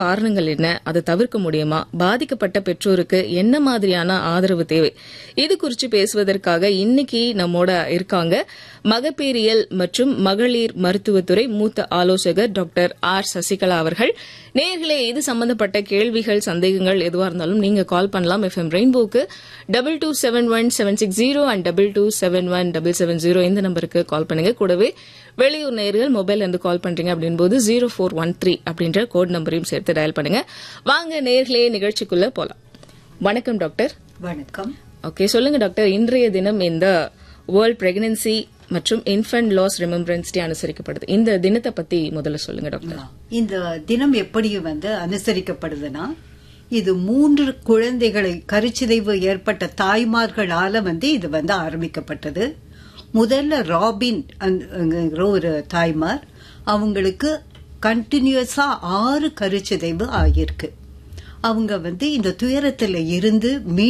காரணங்கள் என்ன அதை தவிர்க்க முடியுமா பாதிக்கப்பட்ட பெற்றோருக்கு என்ன மாதிரியான ஆதரவு தேவை இது குறித்து பேசுவதற்காக இன்னைக்கு நம்மோட இருக்காங்க மகப்பேறியல் மற்றும் மகளிர் மருத்துவத்துறை மூத்த ஆலோசகர் டாக்டர் ஆர் சசிகலா அவர்கள் நேர்களே இது சம்பந்தப்பட்ட கேள்விகள் சந்தேகங்கள் எதுவாக இருந்தாலும் நீங்க கால் பண்ணலாம் எஃப்எம் ரெயின்போக்கு double two seven one seven six zero and double two seven one double seven zero இந்த நம்பருக்கு கால் பண்ணுங்க கூடவே வெளியூர் நேர்கள் மொபைல் இருந்து கால் பண்றீங்க அப்படின் போது ஜீரோ ஃபோர் ஒன் த்ரீ அப்படின்ற கோட் நம்பரையும் சேர்த்து டயல் பண்ணுங்க வாங்க நேர்களே நிகழ்ச்சிக்குள்ள போலாம் வணக்கம் டாக்டர் வணக்கம் ஓகே சொல்லுங்க டாக்டர் இன்றைய தினம் இந்த வேர்ல்ட் பிரெக்னன்சி மற்றும் இன்ஃபன்ட் லாஸ் ரிமெம்பரன்ஸ் டே அனுசரிக்கப்படுது இந்த தினத்தை பத்தி முதல்ல சொல்லுங்க டாக்டர் இந்த தினம் எப்படி வந்து அனுசரிக்கப்படுதுன்னா இது மூன்று குழந்தைகளை கருச்சிதைவு ஏற்பட்ட தாய்மார்களால வந்து இது வந்து ஆரம்பிக்கப்பட்டது முதல்ல ராபின் அந்த ஒரு தாய்மார் அவங்களுக்கு கண்டினியூஸா ஆறு கருச்சிதைவு ஆகியிருக்கு அவங்க வந்து இந்த துயரத்துல இருந்து